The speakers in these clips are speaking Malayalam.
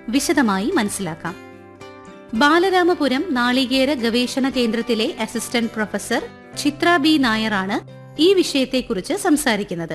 വിശദമായി മനസ്സിലാക്കാം ബാലരാമപുരം നാളികേര ഗവേഷണ കേന്ദ്രത്തിലെ അസിസ്റ്റന്റ് പ്രൊഫസർ ചിത്ര ബി നായറാണ് ഈ വിഷയത്തെക്കുറിച്ച് സംസാരിക്കുന്നത്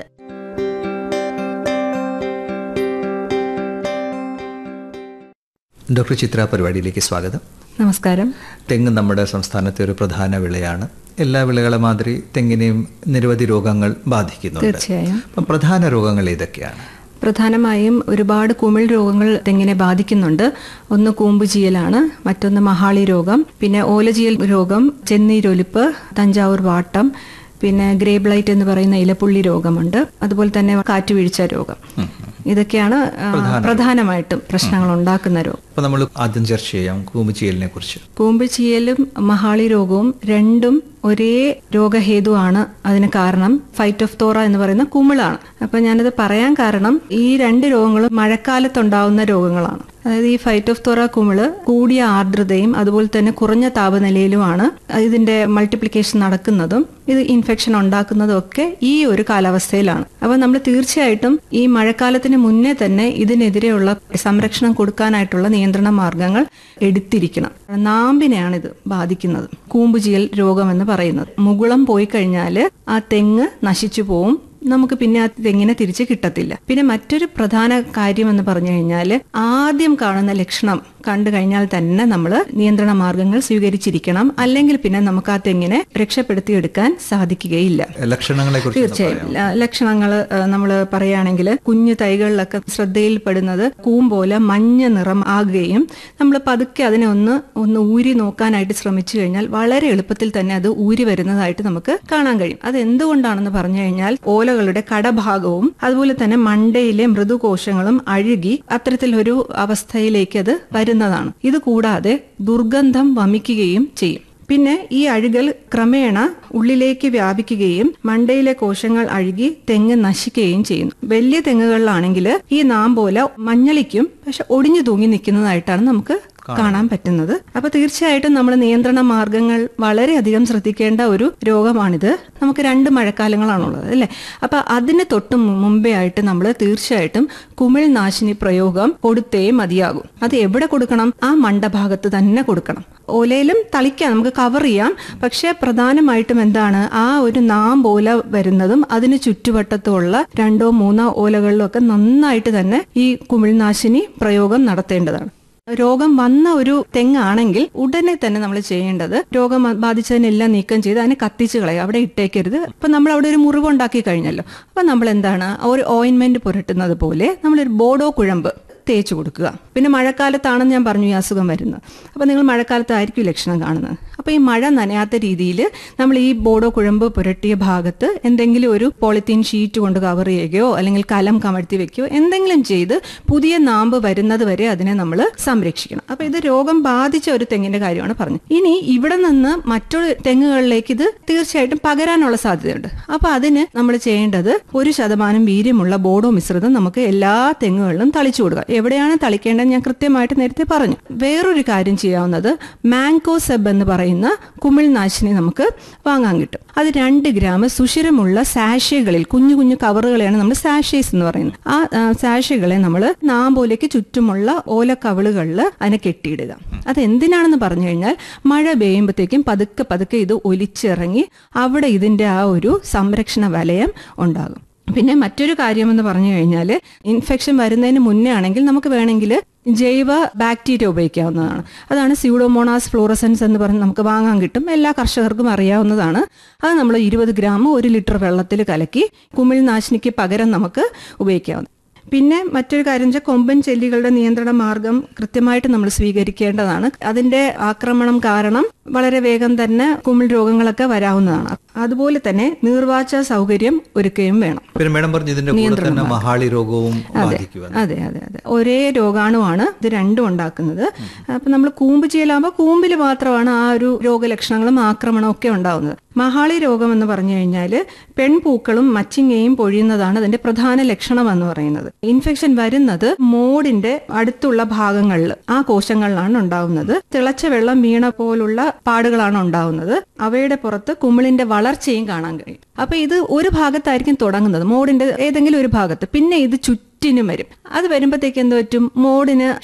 ഡോക്ടർ ചിത്ര പരിപാടിയിലേക്ക് സ്വാഗതം നമസ്കാരം തെങ്ങ് നമ്മുടെ സംസ്ഥാനത്തെ ഒരു പ്രധാന വിളയാണ് എല്ലാ വിളകളെ മാതിരി തെങ്ങിനെയും നിരവധി രോഗങ്ങൾ ബാധിക്കുന്നുണ്ട് തീർച്ചയായും അപ്പം പ്രധാന രോഗങ്ങൾ ഏതൊക്കെയാണ് പ്രധാനമായും ഒരുപാട് കുമിൾ രോഗങ്ങൾ തെങ്ങിനെ ബാധിക്കുന്നുണ്ട് ഒന്ന് കൂമ്പുചീയലാണ് മറ്റൊന്ന് മഹാളി രോഗം പിന്നെ ഓലചീയൽ രോഗം ചെന്നീരൊലിപ്പ് തഞ്ചാവൂർ വാട്ടം പിന്നെ ഗ്രേബ്ലൈറ്റ് എന്ന് പറയുന്ന ഇലപ്പുള്ളി രോഗമുണ്ട് അതുപോലെ തന്നെ കാറ്റുവീഴ്ച രോഗം ഇതൊക്കെയാണ് ആ, പ്രധാനമായിട്ടും പ്രശ്നങ്ങൾ ഉണ്ടാക്കുന്ന രോഗം അപ്പം നമ്മൾ ആദ്യം ചർച്ച ചെയ്യാം കൂമ്പുചീയലിനെ കുറിച്ച് കൂമ്പുചീയലും മഹാളി രോഗവും രണ്ടും ഒരേ രോഗഹേതുവാണ് അതിന് കാരണം ഫൈറ്റോഫ്തോറ എന്ന് പറയുന്ന കുമിളാണ് അപ്പൊ ഞാനത് പറയാൻ കാരണം ഈ രണ്ട് രോഗങ്ങളും മഴക്കാലത്തുണ്ടാവുന്ന രോഗങ്ങളാണ് അതായത് ഈ ഫൈറ്റോഫ്തോറ കുമിള് കൂടിയ ആർദ്രതയും അതുപോലെ തന്നെ കുറഞ്ഞ താപനിലയിലുമാണ് ഇതിന്റെ മൾട്ടിപ്ലിക്കേഷൻ നടക്കുന്നതും ഇത് ഇൻഫെക്ഷൻ ഉണ്ടാക്കുന്നതും ഒക്കെ ഈ ഒരു കാലാവസ്ഥയിലാണ് അപ്പൊ നമ്മൾ തീർച്ചയായിട്ടും ഈ മഴക്കാലത്തിന് മുന്നേ തന്നെ ഇതിനെതിരെയുള്ള സംരക്ഷണം കൊടുക്കാനായിട്ടുള്ള നിയന്ത്രണ മാർഗങ്ങൾ എടുത്തിരിക്കണം നാമ്പിനെയാണ് ഇത് ബാധിക്കുന്നത് കൂമ്പുചീയൽ രോഗം എന്ന് പറയുന്നത് മുകുളം പോയി കഴിഞ്ഞാൽ ആ തെങ്ങ് നശിച്ചു പോവും നമുക്ക് പിന്നെ ആ തെങ്ങിനെ തിരിച്ച് കിട്ടത്തില്ല പിന്നെ മറ്റൊരു പ്രധാന കാര്യം എന്ന് പറഞ്ഞു കഴിഞ്ഞാൽ ആദ്യം കാണുന്ന ലക്ഷണം കണ്ടു കഴിഞ്ഞാൽ തന്നെ നമ്മൾ നിയന്ത്രണ മാർഗങ്ങൾ സ്വീകരിച്ചിരിക്കണം അല്ലെങ്കിൽ പിന്നെ നമുക്ക് ആ തെങ്ങിനെ രക്ഷപ്പെടുത്തിയെടുക്കാൻ സാധിക്കുകയില്ല ലക്ഷണങ്ങളെ കുറിച്ച് തീർച്ചയായും ലക്ഷണങ്ങൾ നമ്മൾ പറയുകയാണെങ്കിൽ കുഞ്ഞു തൈകളിലൊക്കെ ശ്രദ്ധയിൽപ്പെടുന്നത് കൂമ്പോലെ മഞ്ഞ നിറം ആകുകയും നമ്മൾ പതുക്കെ അതിനെ ഒന്ന് ഒന്ന് ഊരി നോക്കാനായിട്ട് ശ്രമിച്ചു കഴിഞ്ഞാൽ വളരെ എളുപ്പത്തിൽ തന്നെ അത് ഊരി വരുന്നതായിട്ട് നമുക്ക് കാണാൻ കഴിയും അത് എന്തുകൊണ്ടാണെന്ന് പറഞ്ഞു കഴിഞ്ഞാൽ ഓലകളുടെ കടഭാഗവും അതുപോലെ തന്നെ മണ്ടയിലെ മൃദുകോശങ്ങളും അഴുകി അത്തരത്തിലൊരു അവസ്ഥയിലേക്ക് അത് വരുന്നതാണ് ഇത് കൂടാതെ ദുർഗന്ധം വമിക്കുകയും ചെയ്യും പിന്നെ ഈ അഴുകൽ ക്രമേണ ഉള്ളിലേക്ക് വ്യാപിക്കുകയും മണ്ടയിലെ കോശങ്ങൾ അഴുകി തെങ്ങ് നശിക്കുകയും ചെയ്യുന്നു വലിയ തെങ്ങുകളിലാണെങ്കിൽ ഈ നാമ്പോല മഞ്ഞളിക്കും പക്ഷെ ഒടിഞ്ഞു തൂങ്ങി നിൽക്കുന്നതായിട്ടാണ് നമുക്ക് കാണാൻ പറ്റുന്നത് അപ്പൊ തീർച്ചയായിട്ടും നമ്മൾ നിയന്ത്രണ മാർഗങ്ങൾ വളരെയധികം ശ്രദ്ധിക്കേണ്ട ഒരു രോഗമാണിത് നമുക്ക് രണ്ട് മഴക്കാലങ്ങളാണുള്ളത് അല്ലേ അപ്പൊ അതിന് തൊട്ട് മു- മുമ്പേ ആയിട്ട് നമ്മൾ തീർച്ചയായിട്ടും കുമിൾ നാശിനി പ്രയോഗം കൊടുത്തേ മതിയാകും അത് എവിടെ കൊടുക്കണം ആ മണ്ടഭാഗത്ത് തന്നെ കൊടുക്കണം ഓലയിലും തളിക്കാം നമുക്ക് കവർ ചെയ്യാം പക്ഷെ പ്രധാനമായിട്ടും എന്താണ് ആ ഒരു നാമ്പോല വരുന്നതും അതിന് ചുറ്റുവട്ടത്തുള്ള രണ്ടോ മൂന്നോ ഓലകളിലും ഒക്കെ നന്നായിട്ട് തന്നെ ഈ കുമിൾനാശിനി പ്രയോഗം നടത്തേണ്ടതാണ് രോഗം വന്ന ഒരു തെങ്ങാണെങ്കിൽ ഉടനെ തന്നെ നമ്മൾ ചെയ്യേണ്ടത് രോഗം ബാധിച്ചതിനെല്ലാം നീക്കം ചെയ്ത് അതിനെ കത്തിച്ച് കളയുക അവിടെ ഇട്ടേക്കരുത് അപ്പൊ നമ്മൾ അവിടെ ഒരു മുറിവ് ഉണ്ടാക്കി കഴിഞ്ഞല്ലോ അപ്പൊ നമ്മൾ എന്താണ് ഒരു ഓയിൻമെന്റ് പുരട്ടുന്നത് പോലെ നമ്മളൊരു ബോഡോ കുഴമ്പ് തേച്ച് കൊടുക്കുക പിന്നെ മഴക്കാലത്താണെന്ന് ഞാൻ പറഞ്ഞു ഈ അസുഖം വരുന്നത് അപ്പോൾ നിങ്ങൾ മഴക്കാലത്തായിരിക്കും ഈ ലക്ഷണം കാണുന്നത് അപ്പോൾ ഈ മഴ നനയാത്ത രീതിയിൽ നമ്മൾ ഈ ബോഡോ കുഴമ്പ് പുരട്ടിയ ഭാഗത്ത് എന്തെങ്കിലും ഒരു പോളിത്തീൻ ഷീറ്റ് കൊണ്ട് കവർ ചെയ്യുകയോ അല്ലെങ്കിൽ കലം കമഴ്ത്തി വെക്കുകയോ എന്തെങ്കിലും ചെയ്ത് പുതിയ നാമ്പ് വരുന്നത് വരെ അതിനെ നമ്മൾ സംരക്ഷിക്കണം അപ്പോൾ ഇത് രോഗം ബാധിച്ച ഒരു തെങ്ങിന്റെ കാര്യമാണ് പറഞ്ഞത് ഇനി ഇവിടെ നിന്ന് മറ്റൊരു തെങ്ങുകളിലേക്ക് ഇത് തീർച്ചയായിട്ടും പകരാനുള്ള സാധ്യതയുണ്ട് അപ്പോൾ അതിന് നമ്മൾ ചെയ്യേണ്ടത് ഒരു ശതമാനം വീര്യമുള്ള ബോഡോ മിശ്രിതം നമുക്ക് എല്ലാ തെങ്ങുകളിലും തളിച്ചു കൊടുക്കുക എവിടെയാണ് തളിക്കേണ്ടത് ഞാൻ കൃത്യമായിട്ട് നേരത്തെ പറഞ്ഞു വേറൊരു കാര്യം ചെയ്യാവുന്നത് മാങ്കോ സെബ് എന്ന് പറയുന്ന കുമിൾ നാശിനി നമുക്ക് വാങ്ങാൻ കിട്ടും അത് രണ്ട് ഗ്രാം സുഷിരമുള്ള സാഷകളിൽ കുഞ്ഞു കുഞ്ഞു കവറുകളെയാണ് നമ്മൾ സാഷേസ് എന്ന് പറയുന്നത് ആ ആ, സാഷകളെ നമ്മൾ നാമ്പോലേക്ക് ചുറ്റുമുള്ള ഓലക്കവിളുകളിൽ അതിനെ കെട്ടിയിടുക അത് എന്തിനാണെന്ന് പറഞ്ഞു കഴിഞ്ഞാൽ മഴ പെയ്യുമ്പോഴത്തേക്കും പതുക്കെ പതുക്കെ ഇത് ഒലിച്ചിറങ്ങി അവിടെ ഇതിന്റെ ആ ഒരു സംരക്ഷണ വലയം ഉണ്ടാകും പിന്നെ മറ്റൊരു കാര്യമെന്ന് പറഞ്ഞു കഴിഞ്ഞാൽ ഇൻഫെക്ഷൻ വരുന്നതിന് മുന്നേ ആണെങ്കിൽ നമുക്ക് വേണമെങ്കിൽ ജൈവ ബാക്ടീരിയ ഉപയോഗിക്കാവുന്നതാണ് അതാണ് സ്യൂഡോമോണാസ് ഫ്ലോറസൻസ് എന്ന് പറഞ്ഞ് നമുക്ക് വാങ്ങാൻ കിട്ടും എല്ലാ കർഷകർക്കും അറിയാവുന്നതാണ് അത് നമ്മൾ ഇരുപത് ഗ്രാം ഒരു ലിറ്റർ വെള്ളത്തിൽ കലക്കി കുമിൾ നാശിനിക്ക് പകരം നമുക്ക് ഉപയോഗിക്കാവുന്ന പിന്നെ മറ്റൊരു കാര്യം വെച്ചാൽ കൊമ്പൻ ചെല്ലികളുടെ നിയന്ത്രണ മാർഗം കൃത്യമായിട്ട് നമ്മൾ സ്വീകരിക്കേണ്ടതാണ് അതിന്റെ ആക്രമണം കാരണം വളരെ വേഗം തന്നെ കുമിൾ രോഗങ്ങളൊക്കെ വരാവുന്നതാണ് അതുപോലെ തന്നെ നീർവാച്ച സൗകര്യം ഒരുക്കുകയും വേണം പിന്നെ മേഡം പറഞ്ഞു ഇതിന്റെ കൂടെ തന്നെ മഹാളി രോഗവും ബാധിക്കുമെന്ന് അതെ അതെ അതെ ഒരേ രോഗാണുവാണ് ഇത് രണ്ടും ഉണ്ടാക്കുന്നത് അപ്പൊ നമ്മൾ കൂമ്പ് ചെയ്യലാകുമ്പോൾ കൂമ്പിൽ മാത്രമാണ് ആ ഒരു രോഗലക്ഷണങ്ങളും ആക്രമണവും ഒക്കെ ഉണ്ടാവുന്നത് മഹാളി രോഗം എന്ന് പറഞ്ഞു കഴിഞ്ഞാൽ പെൺപൂക്കളും മച്ചിങ്ങയും പൊഴിയുന്നതാണ് അതിന്റെ പ്രധാന ലക്ഷണം എന്ന് പറയുന്നത് ഇൻഫെക്ഷൻ വരുന്നത് മോഡിന്റെ അടുത്തുള്ള ഭാഗങ്ങളിൽ ആ കോശങ്ങളിലാണ് ഉണ്ടാവുന്നത് തിളച്ച വെള്ളം വീണ പോലുള്ള പാടുകളാണ് ഉണ്ടാവുന്നത് അവയുടെ പുറത്ത് കുമിളിന്റെ വളർച്ചയും കാണാൻ കഴിയും അപ്പൊ ഇത് ഒരു ഭാഗത്തായിരിക്കും തുടങ്ങുന്നത് മോഡിന്റെ ഏതെങ്കിലും ഒരു ഭാഗത്ത് പിന്നെ ഇത് ചുറ്റും ചുറ്റിനും വരും അത് വരുമ്പോഴത്തേക്ക് എന്ത് പറ്റും മോഡിന്